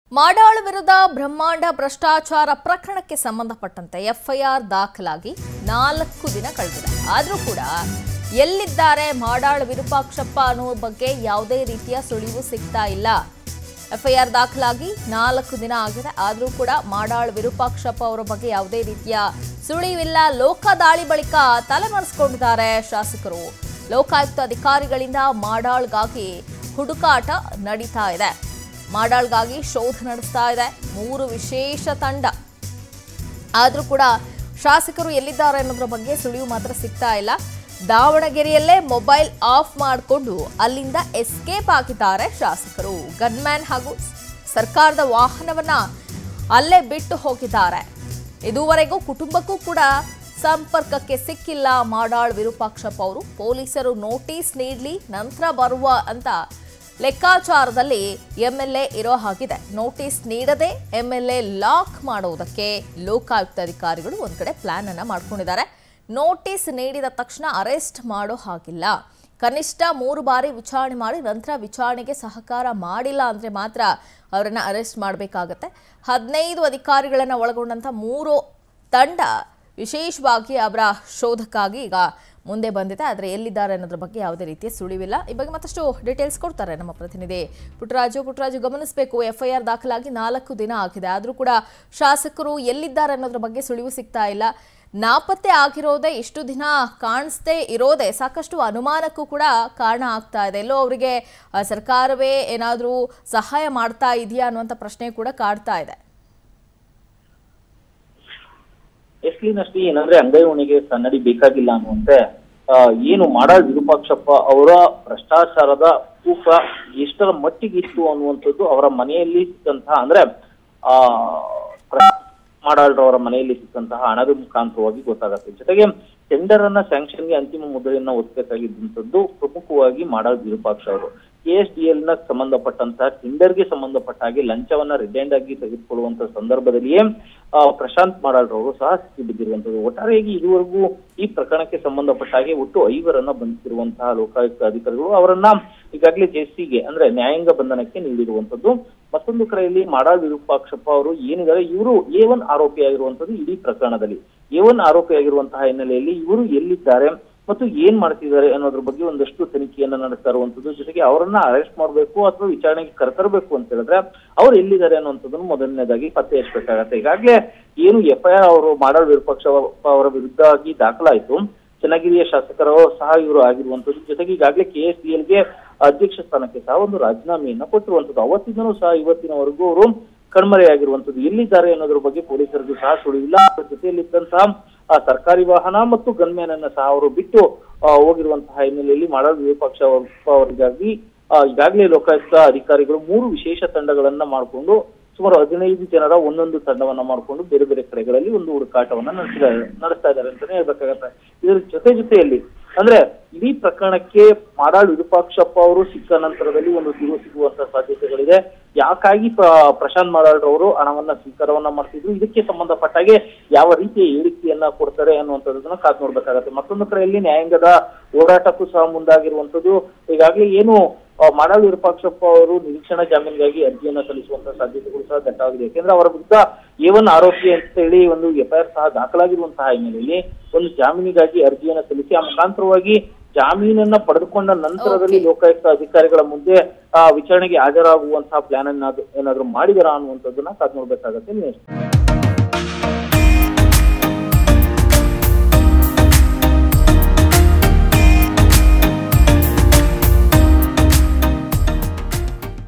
ಮಾಡಾಳ್ ವಿರುದ್ಧ ಬ್ರಹ್ಮಾಂಡ ಭ್ರಷ್ಟಾಚಾರ ಪ್ರಕರಣಕ್ಕೆ ಸಂಬಂಧಪಟ್ಟಂತೆ ಎಫ್ಐಆರ್ ದಾಖಲಾಗಿ ನಾಲ್ಕು ದಿನ ಕಳೆದಿದೆ ಆದರೂ ಕೂಡ ಎಲ್ಲಿದ್ದಾರೆ ಮಾಡಾಳ್ ವಿರೂಪಾಕ್ಷಪ್ಪ ಅನ್ನುವ ಬಗ್ಗೆ ಯಾವುದೇ ರೀತಿಯ ಸುಳಿವು ಸಿಗ್ತಾ ಇಲ್ಲ ಎಫ್ಐಆರ್ ದಾಖಲಾಗಿ ನಾಲ್ಕು ದಿನ ಆಗಿದೆ ಆದರೂ ಕೂಡ ಮಾಡಾಳ್ ವಿರೂಪಾಕ್ಷಪ್ಪ ಅವರ ಬಗ್ಗೆ ಯಾವುದೇ ರೀತಿಯ ಸುಳಿವಿಲ್ಲ ಲೋಕ ದಾಳಿ ಬಳಿಕ ತಲೆಮರೆಸಿಕೊಂಡಿದ್ದಾರೆ ಶಾಸಕರು ಲೋಕಾಯುಕ್ತ ಅಧಿಕಾರಿಗಳಿಂದ ಮಾಡಾಳ್ಗಾಗಿ ಹುಡುಕಾಟ ನಡೀತಾ ಇದೆ ಮಾಡಾಳ್ಗಾಗಿ ಶೋಧ ನಡೆಸ್ತಾ ಇದೆ ಮೂರು ವಿಶೇಷ ತಂಡ ಆದರೂ ಕೂಡ ಶಾಸಕರು ಎಲ್ಲಿದ್ದಾರೆ ಅನ್ನೋದ್ರ ಬಗ್ಗೆ ಸುಳಿವು ಮಾತ್ರ ಸಿಗ್ತಾ ಇಲ್ಲ ದಾವಣಗೆರೆಯಲ್ಲೇ ಮೊಬೈಲ್ ಆಫ್ ಮಾಡಿಕೊಂಡು ಅಲ್ಲಿಂದ ಎಸ್ಕೇಪ್ ಆಗಿದ್ದಾರೆ ಶಾಸಕರು ಗನ್ಮ್ಯಾನ್ ಹಾಗೂ ಸರ್ಕಾರದ ವಾಹನವನ್ನ ಅಲ್ಲೇ ಬಿಟ್ಟು ಹೋಗಿದ್ದಾರೆ ಇದುವರೆಗೂ ಕುಟುಂಬಕ್ಕೂ ಕೂಡ ಸಂಪರ್ಕಕ್ಕೆ ಸಿಕ್ಕಿಲ್ಲ ಮಾಡಾಳ್ ವಿರೂಪಾಕ್ಷಪ್ಪ ಅವರು ಪೊಲೀಸರು ನೋಟಿಸ್ ನೀಡಲಿ ನಂತರ ಬರುವ ಅಂತ ಲೆಕ್ಕಾಚಾರದಲ್ಲಿ ಎಂಎಲ್ಎ ಇರೋ ಹಾಗಿದೆ ನೋಟಿಸ್ ನೀಡದೆ ಎಂಎಲ್ಎ ಲಾಕ್ ಮಾಡುವುದಕ್ಕೆ ಲೋಕಾಯುಕ್ತ ಅಧಿಕಾರಿಗಳು ಒಂದ್ ಕಡೆ ಪ್ಲಾನ್ ಅನ್ನ ಮಾಡ್ಕೊಂಡಿದ್ದಾರೆ ನೋಟಿಸ್ ನೀಡಿದ ತಕ್ಷಣ ಅರೆಸ್ಟ್ ಮಾಡೋ ಹಾಗಿಲ್ಲ ಕನಿಷ್ಠ ಮೂರು ಬಾರಿ ವಿಚಾರಣೆ ಮಾಡಿ ನಂತರ ವಿಚಾರಣೆಗೆ ಸಹಕಾರ ಮಾಡಿಲ್ಲ ಅಂದ್ರೆ ಮಾತ್ರ ಅವರನ್ನ ಅರೆಸ್ಟ್ ಮಾಡಬೇಕಾಗತ್ತೆ ಹದಿನೈದು ಅಧಿಕಾರಿಗಳನ್ನ ಒಳಗೊಂಡಂತ ಮೂರು ತಂಡ ವಿಶೇಷವಾಗಿ ಅವರ ಶೋಧಕ್ಕಾಗಿ ಈಗ ಮುಂದೆ ಬಂದಿದೆ ಆದರೆ ಎಲ್ಲಿದ್ದಾರೆ ಅನ್ನೋದ್ರ ಬಗ್ಗೆ ಯಾವುದೇ ರೀತಿಯ ಸುಳಿವಿಲ್ಲ ಈ ಬಗ್ಗೆ ಮತ್ತಷ್ಟು ಡೀಟೇಲ್ಸ್ ಕೊಡ್ತಾರೆ ನಮ್ಮ ಪ್ರತಿನಿಧಿ ಪುಟ್ಟರಾಜು ಪುಟ್ಟರಾಜು ಗಮನಿಸಬೇಕು ಎಫ್ಐಆರ್ ದಾಖಲಾಗಿ ನಾಲ್ಕು ದಿನ ಆಗಿದೆ ಆದರೂ ಕೂಡ ಶಾಸಕರು ಎಲ್ಲಿದ್ದಾರೆ ಅನ್ನೋದ್ರ ಬಗ್ಗೆ ಸುಳಿವು ಸಿಗ್ತಾ ಇಲ್ಲ ನಾಪತ್ತೆ ಆಗಿರೋದೇ ಇಷ್ಟು ದಿನ ಕಾಣಿಸ್ದೇ ಇರೋದೇ ಸಾಕಷ್ಟು ಅನುಮಾನಕ್ಕೂ ಕೂಡ ಕಾರಣ ಆಗ್ತಾ ಇದೆ ಎಲ್ಲೋ ಅವರಿಗೆ ಆ, ಸರ್ಕಾರವೇ ಏನಾದರೂ ಸಹಾಯ ಮಾಡ್ತಾ ಇದೆಯಾ ಅನ್ನುವಂಥ ಪ್ರಶ್ನೆ ಕೂಡ ಕಾಡ್ತಾ ಇದೆ ಎಸ್ಲಿನಷ್ಟೇ ಏನಂದ್ರೆ ಅಂಗೈ ಉಣಿಗೆ ಕನ್ನಡಿ ಬೇಕಾಗಿಲ್ಲ ಅನ್ನುವಂತೆ ಆ, ಏನು ಮಾಡಾಳ್ ವಿರೂಪಾಕ್ಷಪ್ಪ ಅವರ ಭ್ರಷ್ಟಾಚಾರದ ತೂಕ ಎಷ್ಟರ ಮಟ್ಟಿಗೆ ಇತ್ತು ಅನ್ನುವಂಥದ್ದು ಅವರ ಮನೆಯಲ್ಲಿ ಸಿಕ್ಕಂತಹ ಅಂದ್ರೆ ಆ ಪ್ರ- ಮಾಡಾಳ್ರವರ ಮನೆಯಲ್ಲಿ ಸಿಕ್ಕಂತಹ ಹಣದ ಮುಖಾಂತರವಾಗಿ ಗೊತ್ತಾಗತ್ತೆ ಜೊತೆಗೆ ಟೆಂಡರ್ ಅನ್ನ ಸ್ಯಾಂಕ್ಷನ್ಗೆ ಅಂತಿಮ ಮುದ್ರೆಯನ್ನ ಒತ್ತಬೇಕಾಗಿದ್ದಂಥದ್ದು ಪ್ರಮುಖವಾಗಿ ಮಾಡಾಳ್ ವಿರೂಪಾಕ್ಷ ಅವರು ಕೆ ಎಸ್ ಡಿ ಎಲ್ ನ ಸಂಬಂಧಪಟ್ಟಂತಹ ಟೆಂಡರ್ಗೆ ಸಂಬಂಧಪಟ್ಟ ಹಾಗೆ ಲಂಚವನ್ನ ರಿಟೈಂಡ್ ಆಗಿ ತೆಗೆದುಕೊಳ್ಳುವಂತ ಸಂದರ್ಭದಲ್ಲಿಯೇ ಆ, ಪ್ರಶಾಂತ್ ಮಾಡಾಳ್ರವರು ಸಹ ಸಿಕ್ಕಿ ಬಿದ್ದಿರುವಂತದ್ದು ಒಟ್ಟಾರೆಯಾಗಿ ಇದುವರೆಗೂ ಈ ಪ್ರಕರಣಕ್ಕೆ ಸಂಬಂಧಪಟ್ಟ ಹಾಗೆ ಒಟ್ಟು ಐವರನ್ನ ಬಂಧಿಸಿರುವಂತಹ ಲೋಕಾಯುಕ್ತ ಅಧಿಕಾರಿಗಳು ಅವರನ್ನ ಈಗಾಗಲೇ ಜೆಸಿಗೆ ಅಂದ್ರೆ ನ್ಯಾಯಾಂಗ ಬಂಧನಕ್ಕೆ ನೀಡಿರುವಂತದ್ದು ಮತ್ತೊಂದು ಕಡೆಯಲ್ಲಿ ಮಾಡಾಳ್ ವಿರೂಪಾಕ್ಷಪ್ಪ ಅವರು ಏನಿದ್ದಾರೆ ಇವರು ಎ ಒನ್ ಆರೋಪಿಯಾಗಿರುವಂತದ್ದು ಇಡೀ ಪ್ರಕರಣದಲ್ಲಿ ಎ ಒನ್ ಆರೋಪಿಯಾಗಿರುವಂತಹ ಹಿನ್ನೆಲೆಯಲ್ಲಿ ಇವರು ಎಲ್ಲಿದ್ದಾರೆ ಮತ್ತು ಏನ್ ಮಾಡ್ತಿದ್ದಾರೆ ಅನ್ನೋದ್ರ ಬಗ್ಗೆ ಒಂದಷ್ಟು ತನಿಖೆಯನ್ನ ನಡೆಸ್ತಾ ಇರುವಂತದ್ದು ಜೊತೆಗೆ ಅವರನ್ನ ಅರೆಸ್ಟ್ ಮಾಡಬೇಕು ಅಥವಾ ವಿಚಾರಣೆಗೆ ಕರೆತರಬೇಕು ಅಂತ ಹೇಳಿದ್ರೆ ಅವ್ರು ಎಲ್ಲಿದ್ದಾರೆ ಅನ್ನುವಂಥದ್ದನ್ನು ಮೊದಲನೇದಾಗಿ ಪತ್ತೆ ಹಚ್ಚಬೇಕಾಗತ್ತೆ ಈಗಾಗಲೇ ಏನು ಎಫ್ಐಆರ್ ಅವರು ಮಾಡಾಳ್ ವಿರೂಪಾಕ್ಷ ಅವರ ವಿರುದ್ಧವಾಗಿ ದಾಖಲಾಯಿತು ಚನ್ನಗಿರಿಯ ಶಾಸಕರು ಸಹ ಇವರು ಆಗಿರುವಂತದ್ದು ಜೊತೆಗೆ ಈಗಾಗಲೇ ಕೆ ಎಸ್ ಡಿ ಎಲ್ಗೆ ಅಧ್ಯಕ್ಷ ಸ್ಥಾನಕ್ಕೆ ಸಹ ಒಂದು ರಾಜೀನಾಮೆಯನ್ನ ಕೊಟ್ಟಿರುವಂತದ್ದು ಅವತ್ತಿಂದನೂ ಸಹ ಇವತ್ತಿನವರೆಗೂ ಅವರು ಕಣ್ಮರೆಯಾಗಿರುವಂತದ್ದು ಎಲ್ಲಿದ್ದಾರೆ ಅನ್ನೋದ್ರ ಬಗ್ಗೆ ಪೊಲೀಸರಿಗೂ ಸಹ ಸುಳಿವಿಲ್ಲ ಅದರ ಜೊತೆಯಲ್ಲಿದ್ದಂತಹ ಆ ಸರ್ಕಾರಿ ವಾಹನ ಮತ್ತು ಗನ್ಮ್ಯಾನ್ ಅನ್ನ ಸಹ ಅವರು ಬಿಟ್ಟು ಆ, ಹೋಗಿರುವಂತಹ ಹಿನ್ನೆಲೆಯಲ್ಲಿ ಮಾಡಾಳ್ ವಿರೂಪಾಕ್ಷ ಅವ್ರ- ಅವರಿಗಾಗಿ ಆ, ಈಗಾಗಲೇ ಲೋಕಾಯುಕ್ತ ಅಧಿಕಾರಿಗಳು ಮೂರು ವಿಶೇಷ ತಂಡಗಳನ್ನ ಮಾಡಿಕೊಂಡು ಸುಮಾರು ಹದಿನೈದು ಜನರ ಒಂದೊಂದು ತಂಡವನ್ನ ಮಾಡಿಕೊಂಡು ಬೇರೆ ಬೇರೆ ಕಡೆಗಳಲ್ಲಿ ಒಂದು ಹುಡುಕಾಟವನ್ನ ನಡೆಸಿದ್ದಾರೆ ನಡೆಸ್ತಾ ಇದ್ದಾರೆ ಅಂತಾನೆ ಹೇಳ್ಬೇಕಾಗತ್ತೆ ಇದರ ಜೊತೆ ಜೊತೆಯಲ್ಲಿ ಅಂದ್ರೆ ಇಡೀ ಪ್ರಕರಣಕ್ಕೆ ಮಾಡಾಳ್ ವಿರೂಪಾಕ್ಷಪ್ಪ ಅವರು ಸಿಕ್ಕ ನಂತರದಲ್ಲಿ ಒಂದು ತಿರುವು ಸಿಗುವಂತ ಸಾಧ್ಯತೆಗಳಿದೆ ಯಾಕಾಗಿ ಪ್ರ- ಪ್ರಶಾಂತ್ ಮಾಡಾಳ್ರವರು ಹಣವನ್ನ ಸ್ವೀಕಾರವನ್ನ ಮಾಡ್ತಿದ್ರು ಇದಕ್ಕೆ ಸಂಬಂಧಪಟ್ಟಾಗೆ ಯಾವ ರೀತಿಯ ಹೇಳಿಕೆಯನ್ನ ಕೊಡ್ತಾರೆ ಅನ್ನುವಂಥದ್ದನ್ನ ಕಾದ್ ನೋಡ್ಬೇಕಾಗತ್ತೆ ಮತ್ತೊಂದು ಕಡೆಯಲ್ಲಿ ನ್ಯಾಯಾಂಗದ ಹೋರಾಟಕ್ಕೂ ಸಹ ಮುಂದಾಗಿರುವಂತದ್ದು ಈಗಾಗಲೇ ಏನು ಆ, ಮಾಡಾಳ್ ವಿರೂಪಾಕ್ಷಪ್ಪ ಅವರು ನಿರೀಕ್ಷಣಾ ಜಾಮೀನಿಗಾಗಿ ಅರ್ಜಿಯನ್ನ ಸಲ್ಲಿಸುವಂತ ಸಾಧ್ಯತೆಗಳು ಸಹ ದಟ್ಟವಾಗಿದೆ ಯಾಕೆಂದ್ರೆ ಅವರ ವಿರುದ್ಧ ಏವನ್ ಆರೋಪಿ ಅಂತ ಹೇಳಿ ಒಂದು ಎಫ್ಐಆರ್ ಸಹ ದಾಖಲಾಗಿರುವಂತಹ ಹಿನ್ನೆಲೆಯಲ್ಲಿ ಒಂದು ಜಾಮೀನಿಗಾಗಿ ಅರ್ಜಿಯನ್ನ ಸಲ್ಲಿಸಿ ಆ ಮುಖಾಂತರವಾಗಿ ಜಾಮೀನನ್ನ ಪಡೆದುಕೊಂಡ ನಂತರದಲ್ಲಿ Okay. ಲೋಕಾಯುಕ್ತ ಅಧಿಕಾರಿಗಳ ಮುಂದೆ ಆ ವಿಚಾರಣೆಗೆ ಹಾಜರಾಗುವಂತಹ ಪ್ಲಾನ್ ಅನ್ನ ಏನಾದ್ರು ಮಾಡಿದಾರಾ ಅನ್ನುವಂಥದ್ದನ್ನ ಕಾದ್ ನೋಡ್ಬೇಕಾಗತ್ತೆ ನೀವು